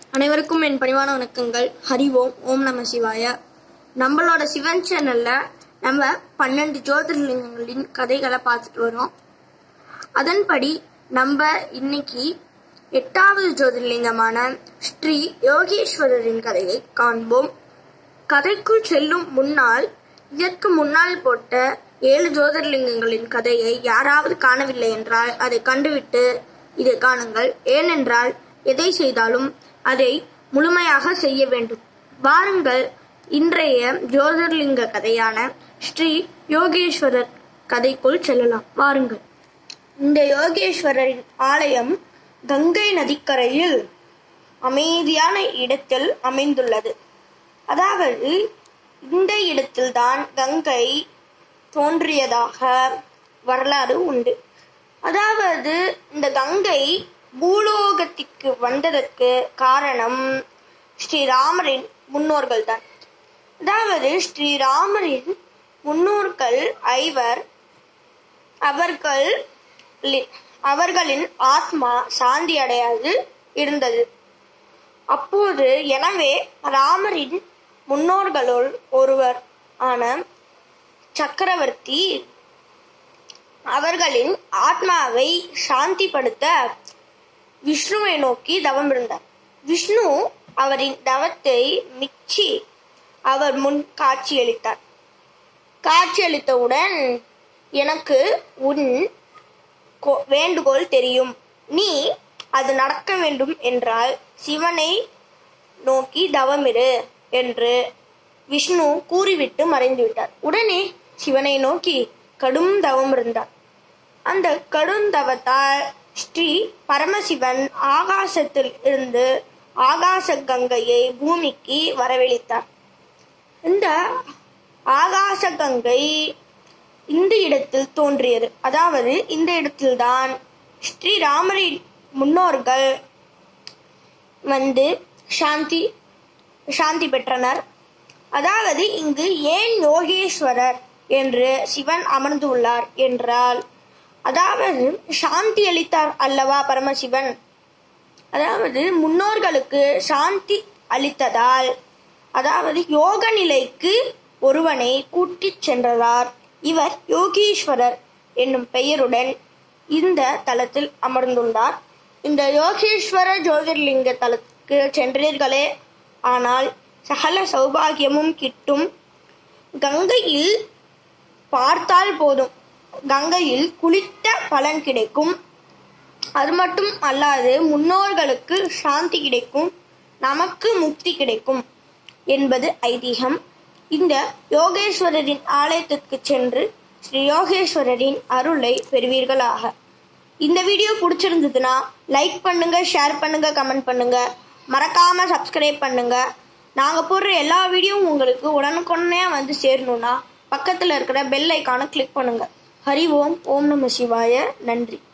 அனைவருக்கும் என் பணிவான வணக்கங்கள் ஹரி ஓம் ஓம் நம சிவாய நம்மளோட சிவன் சேனல்ல நம்ம பன்னெண்டு ஜோதிர்லிங்கங்களின் கதைகளை பார்த்துட்டு வரோம் அதன்படி நம்ம இன்னைக்கு எட்டாவது ஜோதிர்லிங்கமான ஸ்ரீ யோகேஸ்வரரின் கதையை காண்போம் கதைக்குள் செல்லும் முன்னால் இதற்கு முன்னால் போட்ட ஏழு ஜோதிர்லிங்கங்களின் கதையை யாராவது காணவில்லை என்றால் அதை கண்டுவிட்டு இதை காணுங்கள் ஏனென்றால் எதை செய்தாலும் அதை முழுமையாக செய்ய வேண்டும் வாருங்கள் இன்றைய ஜோதிர்லிங்க கதையான ஸ்ரீ யோகேஸ்வரர் கதைக்குள் செல்லலாம் வாருங்கள் இந்த யோகேஸ்வரரின் ஆலயம் கங்கை நதிக்கரையில் அமைதியான இடத்தில் அமைந்துள்ளது அதாவது இந்த இடத்தில்தான் கங்கை தோன்றியதாக வரலாறு உண்டு அதாவது இந்த கங்கை பூலோகத்திற்கு வந்ததற்கு காரணம் ஸ்ரீராமரின் முன்னோர்கள் தான் அதாவது ஸ்ரீராமரின் முன்னோர்கள் ஐவர் அவர்கள் அவர்களின் ஆத்மா சாந்தி அடையாது இருந்தது அப்போது எனவே ராமரின் முன்னோர்களுள் ஒருவர் ஆன சக்கரவர்த்தி அவர்களின் ஆத்மாவை சாந்திப்படுத்த விஷ்ணுவை நோக்கி தவம் இருந்தார் விஷ்ணு அவரின் தவத்தை மிச்சி அவர் முன் காட்சியளித்தார் காட்சியளித்தவுடன் எனக்கு உன் கோ- வேண்டுகோள் தெரியும் நீ அது நடக்க வேண்டும் என்றால் சிவனை நோக்கி தவமிரு என்று விஷ்ணு கூறிவிட்டு மறைந்து விட்டார் உடனே சிவனை நோக்கி கடும் தவம் இருந்தார் அந்த கடும் தவத்தால் ஸ்ரீ பரமசிவன் ஆகாசத்தில் இருந்து ஆகாச கங்கையை பூமிக்கு வரவழைத்தார் இந்த ஆகாச கங்கை இந்த இடத்தில் தோன்றியது அதாவது இந்த இடத்தில்தான் ஸ்ரீராமரின் முன்னோர்கள் வந்து சாந்தி சாந்தி பெற்றனர் அதாவது இங்கு ஏன் யோகேஸ்வரர் என்று சிவன் அமர்ந்துள்ளார் என்றால் அதாவது சாந்தி அளித்தார் அல்லவா பரமசிவன் அதாவது முன்னோர்களுக்கு சாந்தி அளித்ததால் அதாவது யோக நிலைக்கு ஒருவனை கூட்டிச் சென்றதார் இவர் யோகீஸ்வரர் என்னும் பெயருடன் இந்த தலத்தில் அமர்ந்துள்ளார் இந்த யோகேஸ்வர ஜோதிர்லிங்க தலத்துக்கு சென்றீர்களே ஆனால் சகல சௌபாகியமும் கிட்டும் கங்கையில் பார்த்தால் போதும் கங்கையில் குளித்த பலன் கிடைக்கும் அது மட்டும் அல்லாது முன்னோர்களுக்கு சாந்தி கிடைக்கும் நமக்கு முக்தி கிடைக்கும் என்பது ஐதீகம் இந்த யோகேஸ்வரரின் ஆலயத்திற்கு சென்று ஸ்ரீ யோகேஸ்வரரின் அருளை பெறுவீர்களாக இந்த வீடியோ பிடிச்சிருந்ததுன்னா லைக் பண்ணுங்க ஷேர் பண்ணுங்க கமெண்ட் பண்ணுங்க மறக்காம சப்ஸ்கிரைப் பண்ணுங்க நாங்க போடுற எல்லா வீடியோவும் உங்களுக்கு உடனுக்குடனே வந்து சேரணும்னா பக்கத்துல இருக்கிற பெல் ஐக்கானை கிளிக் பண்ணுங்க ஹரி ஓம் ஓம் நம சிவாய நன்றி